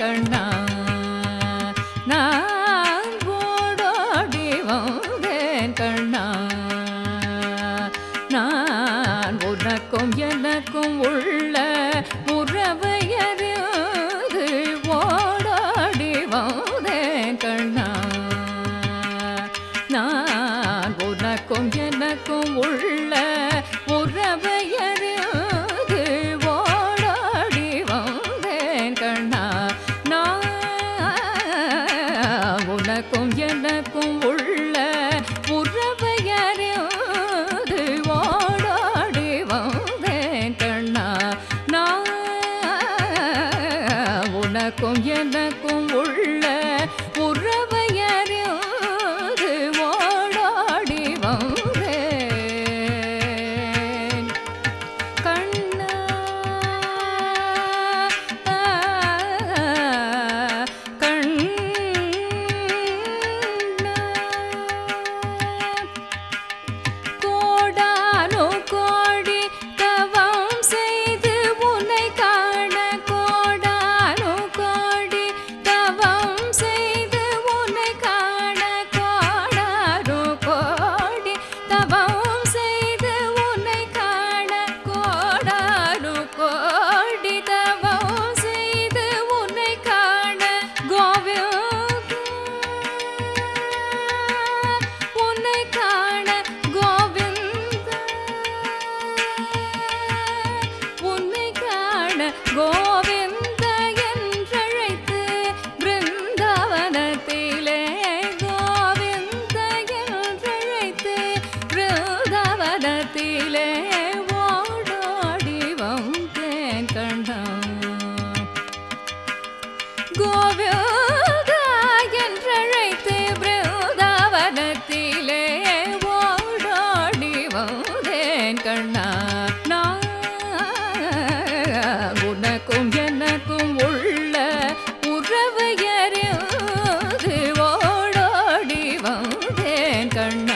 கண்ணா நான் ஓடோடி வந்தேன் கண்ணா நான் உனக்கும் எனக்கும் உள்ள உறவை அறிந்து ஓடாடி வந்தேன் கண்ணா நான் உனக்கும் எனக்கும் உள்ள உறவை அறிந்து ஓடாடி வந்தேன் கண்ணா நான் உனக்கும் எனக்கும் உள்ள உறவை அறிந்து ஓடாடி வந்தேன் கண்ணா நான் உனக்கும் எனக்கும் உள்ள உறவை அறிந்து ஓடாடி வந்தேன் கண்ணா கண்ணா கோடானு கோடி தவம் செய்து உன்னை காண கோடானு கோடி தவம் செய்து உன்னை காண கோடானு கோடி தவம் செய்து உன்னை காண கோடானு கோடி தவம் செய்து உன்னை காண கோவிந்த உன்னை காண கோவிந்த உன்னை காண கோவிந்த என்றழைத்து பிருந்தாவனத்திலே கோவிந்த என்றழைத்து பிருந்தாவனத்திலே ஓடோடி வந்தேன் கண்ணா கோவிந்தா என்றழைத்து பிருந்தாவனத்திலே ஓடாடி வந்தேன் கண்ணா நான் உனக்கும் எனக்கும் உள்ள உறவு அறிந்து ஓடாடி வந்தேன் கண்ணா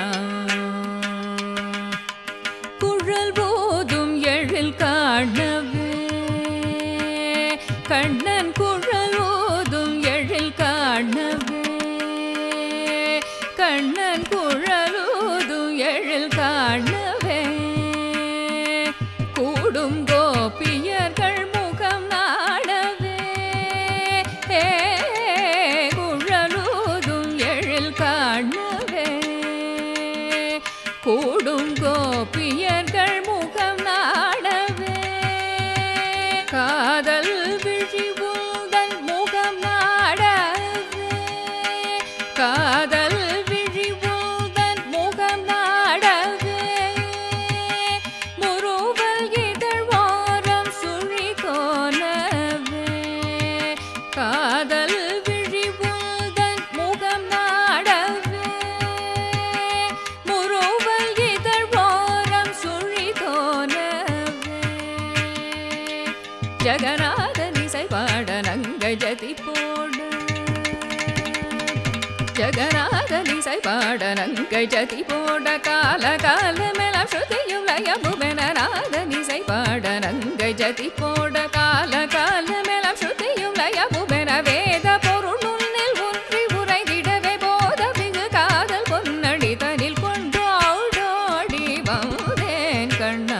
குழல் போதும் எழில் காணவே கண்ணன் குழல் ஓதும் எழில் காணவே கண்ணன் குழல் ஓதும் எழில் காணவே கூடும் கோபியர்கள் முகம் நாடவே குழலூதும் எழில் காணவே கூடும் கோபியர்கள் முகம் நாடவே காதல் விழி உந்தன் முகம் நாடவே காதல் விழி உந்தன் முகம் நாடவே முருவல் இதழ் வாரம் சுழி கோணவே காதல் விழி உந்தன் முகம் நாடவே முருவல் இதழ் வாரம் சுழி கோணவே ஜகநாதன் இசை பாட நங்கை ஜதி போட ஜகநாதன் இசை பாட நங்கை ஜதி போட கால காலமெல்லாம் ஸ்ருதியும் லயமுமென நாதன் இசை பாட நங்கை ஜதி போட கால காலமெல்லாம் ஸ்ருதியும் லயமுமென வேத பொருள் உன்னில் ஒன்றி உரைதிடவே போத மிகு காதல் பொன்னடி தனில் கொண்டு ஆடோடி வந்தேன் கண்ணா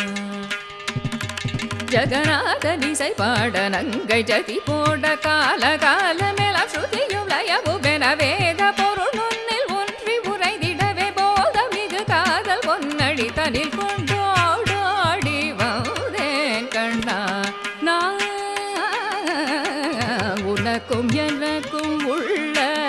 ஜகநாதன் இசை பாட நங்கை ஜதி போட கால காலமெல்லாம் ஸ்ருதியும் லயமுமென வேத பொருள் முன்னில் ஒன்றி உரைதிடவே போத மிகு காதல் பொன்னடி தனில் கொண்டு ஆடாடி வந்தேன் கண்ணா நான் உனக்கும் எனக்கும் உள்ள